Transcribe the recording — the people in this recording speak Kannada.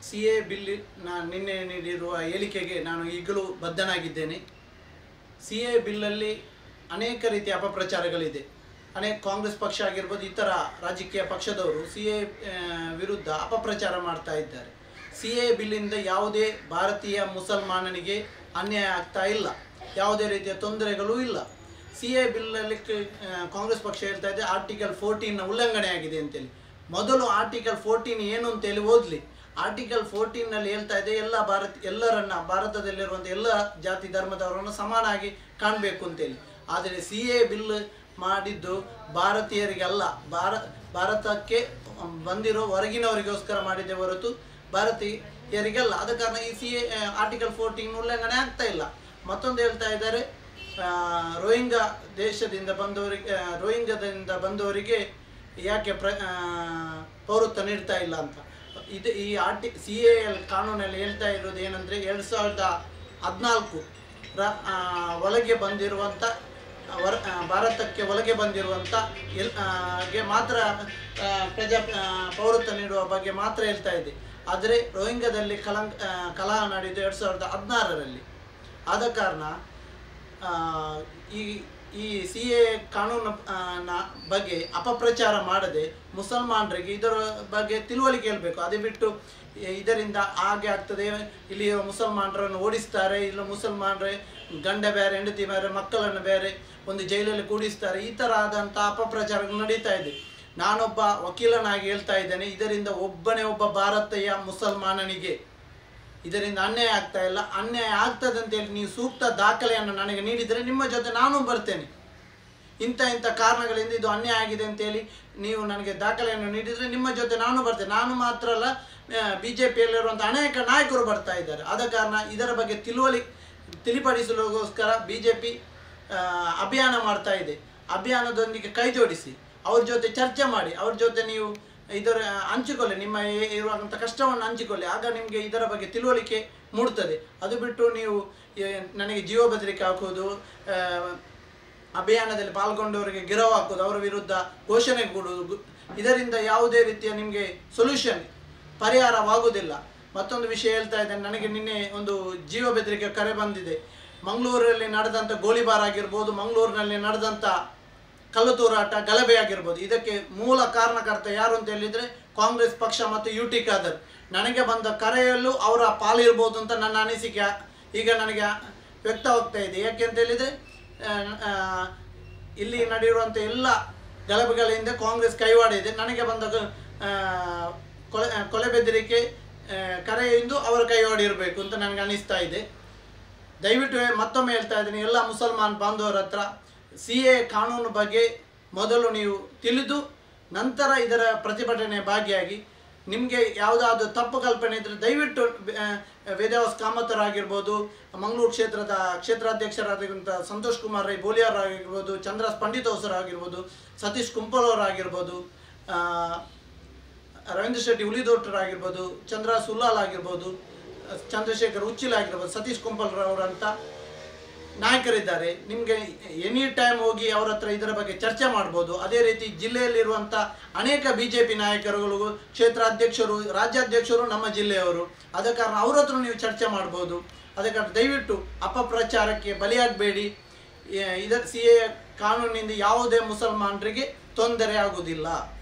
ಸಿ ಎ ಬಿಲ್ಲಿನ ನಿನ್ನೆ ನೀಡಿರುವ ಹೇಳಿಕೆಗೆ ನಾನು ಈಗಲೂ ಬದ್ಧನಾಗಿದ್ದೇನೆ ಸಿ ಎ ಬಿಲ್ಲಲ್ಲಿ ಅನೇಕ ರೀತಿಯ ಅಪಪ್ರಚಾರಗಳಿದೆ ಅನೇಕ ಕಾಂಗ್ರೆಸ್ ಪಕ್ಷ ಆಗಿರ್ಬೋದು ಇತರ ರಾಜಕೀಯ ಪಕ್ಷದವರು ಸಿ ಎ ವಿರುದ್ಧ ಅಪಪ್ರಚಾರ ಮಾಡ್ತಾ ಇದ್ದಾರೆ ಸಿ ಎ ಬಿಲ್ಲಿಂದ ಯಾವುದೇ ಭಾರತೀಯ ಮುಸಲ್ಮಾನನಿಗೆ ಅನ್ಯಾಯ ಆಗ್ತಾ ಇಲ್ಲ ಯಾವುದೇ ರೀತಿಯ ತೊಂದರೆಗಳೂ ಇಲ್ಲ ಸಿ ಎ ಬಿಲ್ಲಲ್ಲಿ ಕ- ಆ, ಕಾಂಗ್ರೆಸ್ ಪಕ್ಷ ಹೇಳ್ತಾ ಇದೆ ಆರ್ಟಿಕಲ್ ಫೋರ್ಟೀನ್ನ ಉಲ್ಲಂಘನೆ ಆಗಿದೆ ಅಂತೇಳಿ ಮೊದಲು ಆರ್ಟಿಕಲ್ ಫೋರ್ಟೀನ್ ಏನು ಅಂತೇಳಿ ಓದಲಿ ಆರ್ಟಿಕಲ್ ಫೋರ್ಟೀನ್ನಲ್ಲಿ ಹೇಳ್ತಾ ಇದೆ ಎಲ್ಲ ಭಾರತ ಎಲ್ಲರನ್ನ ಭಾರತದಲ್ಲಿರುವಂಥ ಎಲ್ಲ ಜಾತಿ ಧರ್ಮದವರನ್ನು ಸಮಾನಾಗಿ ಕಾಣಬೇಕು ಅಂತೇಳಿ ಆದರೆ ಸಿ ಎ ಬಿಲ್ ಮಾಡಿದ್ದು ಭಾರತೀಯರಿಗಲ್ಲ ಭಾರ ಭಾರತಕ್ಕೆ ಬಂದಿರೋ ಹೊರಗಿನವರಿಗೋಸ್ಕರ ಮಾಡಿದ್ದೆ ಹೊರತು ಭಾರತೀಯರಿಗಲ್ಲ ಆದ ಕಾರಣ ಈ ಸಿ ಎ ಆರ್ಟಿಕಲ್ ಫೋರ್ಟೀನ್ ಉಲ್ಲಂಘನೆ ಆಗ್ತಾ ಇಲ್ಲ ಮತ್ತೊಂದು ಹೇಳ್ತಾ ಇದ್ದಾರೆ ಆ, ರೋಹಿಂಗ ದೇಶದಿಂದ ಬಂದವರಿಗೆ ಆ, ರೋಹಿಂಗದಿಂದ ಬಂದವರಿಗೆ ಯಾಕೆ ಪ್ರ ಆ, ಪೌರತ್ವ ನೀಡ್ತಾ ಇಲ್ಲ ಅಂತ ಇದು ಈ ಆರ್ಟಿ ಸಿ ಎ ಎಲ್ ಕಾನೂನಲ್ಲಿ ಹೇಳ್ತಾ ಇರೋದು ಏನಂದರೆ ಎರಡು ಸಾವಿರದ ಹದಿನಾಲ್ಕು ರ ಆ, ಒಳಗೆ ಬಂದಿರುವಂಥ ಹೊರ ಆ, ಭಾರತಕ್ಕೆ ಒಳಗೆ ಬಂದಿರುವಂಥ ಎಲ್ ಆ, ಗೆ ಮಾತ್ರ ಆ, ಪ್ರಜಾ ಆ, ಪೌರತ್ವ ನೀಡುವ ಬಗ್ಗೆ ಮಾತ್ರ ಹೇಳ್ತಾ ಇದೆ ಆದರೆ ರೋಹಿಂಗದಲ್ಲಿ ಕಲಂಕ ಆ, ಕಲಹ ನಡೆದು ಎರಡು ಸಾವಿರದ ಹದಿನಾರರಲ್ಲಿ ಆದ ಕಾರಣ ಆ, ಈ ಈ ಸಿ ಎ ಕಾನೂನು ಆ, ನ ಬಗ್ಗೆ ಅಪಪ್ರಚಾರ ಮಾಡದೆ ಮುಸಲ್ಮಾನರಿಗೆ ಇದರ ಬಗ್ಗೆ ತಿಳುವಳಿಕೆ ಹೇಳಬೇಕು ಅದೇ ಬಿಟ್ಟು ಇ- ಇದರಿಂದ ಹಾಗೆ ಆಗ್ತದೆ ಇಲ್ಲಿ ಮುಸಲ್ಮಾನರನ್ನು ಓಡಿಸ್ತಾರೆ ಇಲ್ಲ ಮುಸಲ್ಮಾನರೇ ಗಂಡ ಬೇರೆ ಹೆಂಡತಿ ಬೇರೆ ಮಕ್ಕಳನ್ನು ಬೇರೆ ಒಂದು ಜೈಲಲ್ಲಿ ಕೂಡಿಸ್ತಾರೆ ಈ ಥರ ಆದಂಥ ಅಪಪ್ರಚಾರಗಳು ನಡೀತಾ ಇದೆ ನಾನೊಬ್ಬ ವಕೀಲನಾಗಿ ಹೇಳ್ತಾ ಇದ್ದೇನೆ ಇದರಿಂದ ಒಬ್ಬನೇ ಒಬ್ಬ ಭಾರತೀಯ ಮುಸಲ್ಮಾನನಿಗೆ ಇದರಿಂದ ಅನ್ಯಾಯ ಆಗ್ತಾ ಇಲ್ಲ ಅನ್ಯಾಯ ಆಗ್ತದೆ ಅಂತೇಳಿ ನೀವು ಸೂಕ್ತ ದಾಖಲೆಯನ್ನು ನನಗೆ ನೀಡಿದರೆ ನಿಮ್ಮ ಜೊತೆ ನಾನು ಬರ್ತೇನೆ ಇಂಥ ಇಂಥ ಕಾರಣಗಳಿಂದ ಇದು ಅನ್ಯಾಯ ಆಗಿದೆ ಅಂತೇಳಿ ನೀವು ನನಗೆ ದಾಖಲೆಯನ್ನು ನೀಡಿದರೆ ನಿಮ್ಮ ಜೊತೆ ನಾನು ಬರ್ತೇನೆ ನಾನು ಮಾತ್ರ ಅಲ್ಲ ಬಿ ಜೆ ಪಿಯಲ್ಲಿರುವಂಥ ಅನೇಕ ನಾಯಕರು ಬರ್ತಾ ಇದ್ದಾರೆ ಆದ ಕಾರಣ ಇದರ ಬಗ್ಗೆ ತಿಳುವಳಿ ತಿಳಿಪಡಿಸಲಿಗೋಸ್ಕರ ಬಿ ಜೆ ಪಿ ಅಭಿಯಾನ ಮಾಡ್ತಾ ಇದೆ ಅಭಿಯಾನದೊಂದಿಗೆ ಕೈ ಜೋಡಿಸಿ ಅವ್ರ ಜೊತೆ ಚರ್ಚೆ ಮಾಡಿ ಅವ್ರ ಜೊತೆ ನೀವು ಇದರ ಹಂಚಿಕೊಳ್ಳಿ ನಿಮ್ಮ ಇ- ಇರುವಂಥ ಕಷ್ಟವನ್ನು ಹಂಚಿಕೊಳ್ಳಿ ಆಗ ನಿಮಗೆ ಇದರ ಬಗ್ಗೆ ತಿಳುವಳಿಕೆ ಮೂಡ್ತದೆ ಅದು ಬಿಟ್ಟು ನೀವು ಎ, ನನಗೆ ಜೀವ ಬೆದರಿಕೆ ಹಾಕೋದು ಆ, ಅಭಿಯಾನದಲ್ಲಿ ಪಾಲ್ಗೊಂಡವರಿಗೆ ಗಿರವ್ ಹಾಕೋದು ಅವರ ವಿರುದ್ಧ ಘೋಷಣೆ ಕೊಡುವುದು ಗು- ಇದರಿಂದ ಯಾವುದೇ ರೀತಿಯ ನಿಮಗೆ ಸೊಲ್ಯೂಷನ್ ಪರಿಹಾರವಾಗುವುದಿಲ್ಲ ಮತ್ತೊಂದು ವಿಷಯ ಹೇಳ್ತಾ ಇದ್ದೇನೆ ನನಗೆ ನಿನ್ನೆ ಒಂದು ಜೀವ ಬೆದರಿಕೆ ಕರೆ ಬಂದಿದೆ ಮಂಗಳೂರಲ್ಲಿ ನಡೆದಂಥ ಗೋಲಿಬಾರ್ ಆಗಿರ್ಬೋದು ಮಂಗಳೂರಿನಲ್ಲಿ ನಡೆದಂಥ ಕಲ್ಲು ತೂರಾಟ ಗಲಭೆ ಆಗಿರ್ಬೋದು ಇದಕ್ಕೆ ಮೂಲ ಕಾರಣಕರ್ತ ಯಾರು ಅಂತ ಹೇಳಿದರೆ ಕಾಂಗ್ರೆಸ್ ಪಕ್ಷ ಮತ್ತು ಯು ಟಿ ಖಾದರ್ ನನಗೆ ಬಂದ ಕರೆಯಲ್ಲೂ ಅವರ ಪಾಲಿರ್ಬೋದು ಅಂತ ನನ್ನ ಅನಿಸಿಕೆ ಆ- ಈಗ ನನಗೆ ವ್ಯಕ್ತವಾಗ್ತಾ ಇದೆ ಯಾಕೆ ಅಂತ ಹೇಳಿದರೆ ಇಲ್ಲಿ ನಡೆಯುವಂಥ ಎಲ್ಲ ಗಲಭೆಗಳಿಂದ ಕಾಂಗ್ರೆಸ್ ಕೈವಾಡ ಇದೆ ನನಗೆ ಬಂದ ಆ, ಕೊಲೆ ಆ, ಕೊಲೆ ಬೆದರಿಕೆ ಆ, ಕರೆಯಿಂದ ಅವರ ಕೈವಾಡ ಇರಬೇಕು ಅಂತ ನನಗೆ ಅನಿಸ್ತಾ ಇದೆ ದಯವಿಟ್ಟು ಮತ್ತೊಮ್ಮೆ ಹೇಳ್ತಾ ಇದ್ದೀನಿ ಎಲ್ಲ ಮುಸಲ್ಮಾನ್ ಬಾಂಧವರ ಹತ್ರ ಸಿ ಎ ಕಾನೂನು ಬಗ್ಗೆ ಮೊದಲು ನೀವು ತಿಳಿದು ನಂತರ ಇದರ ಪ್ರತಿಭಟನೆ ಭಾಗಿಯಾಗಿ ನಿಮಗೆ ಯಾವುದಾದ್ರು ತಪ್ಪು ಕಲ್ಪನೆ ಇದ್ದರೆ ದಯವಿಟ್ಟು ಆ, ವೇದವಾಸ್ ಕಾಮತರಾಗಿರ್ಬೋದು ಮಂಗಳೂರು ಕ್ಷೇತ್ರದ ಕ್ಷೇತ್ರಾಧ್ಯಕ್ಷರಾದಂಥ ಸಂತೋಷ್ ಕುಮಾರ್ ರೈ ಬೋಲಿಯಾರ್ ಆಗಿರ್ಬೋದು ಚಂದ್ರಾಸ್ ಪಂಡಿತ್ ಅವರಾಗಿರ್ಬೋದು ಸತೀಶ್ ಕುಂಪಲ್ ಅವರಾಗಿರ್ಬೋದು ಆ, ರವೀಂದ್ರ ಶೆಟ್ಟಿ ಹುಲಿದೊಟ್ಟರಾಗಿರ್ಬೋದು ಚಂದ್ರ ಸುಲ್ಲಾಲ್ ಆಗಿರ್ಬೋದು ಚಂದ್ರಶೇಖರ್ ಉಚ್ಚಿಲ್ ಆಗಿರ್ಬೋದು ಸತೀಶ್ ಕುಂಪಲ್ರವರಂಥ ನಾಯಕರಿದ್ದಾರೆ ನಿಮಗೆ ಎನಿ ಟೈಮ್ ಹೋಗಿ ಅವರ ಹತ್ರ ಇದರ ಬಗ್ಗೆ ಚರ್ಚೆ ಮಾಡ್ಬೋದು ಅದೇ ರೀತಿ ಜಿಲ್ಲೆಯಲ್ಲಿರುವಂಥ ಅನೇಕ ಬಿ ಜೆ ಪಿ ನಾಯಕರುಗಳು ಕ್ಷೇತ್ರಾಧ್ಯಕ್ಷರು ರಾಜ್ಯಾಧ್ಯಕ್ಷರು ನಮ್ಮ ಜಿಲ್ಲೆಯವರು ಆದ ಕಾರಣ ಅವ್ರ ಹತ್ರ ನೀವು ಚರ್ಚೆ ಮಾಡ್ಬೋದು ಅದ ಕಾರಣ ದಯವಿಟ್ಟು ಅಪಪ್ರಚಾರಕ್ಕೆ ಬಲಿಯಾಗಬೇಡಿ ಇದರ ಸಿ ಎ ಕಾನೂನಿನಿಂದ ಯಾವುದೇ ಮುಸಲ್ಮಾನರಿಗೆ ತೊಂದರೆ ಆಗುವುದಿಲ್ಲ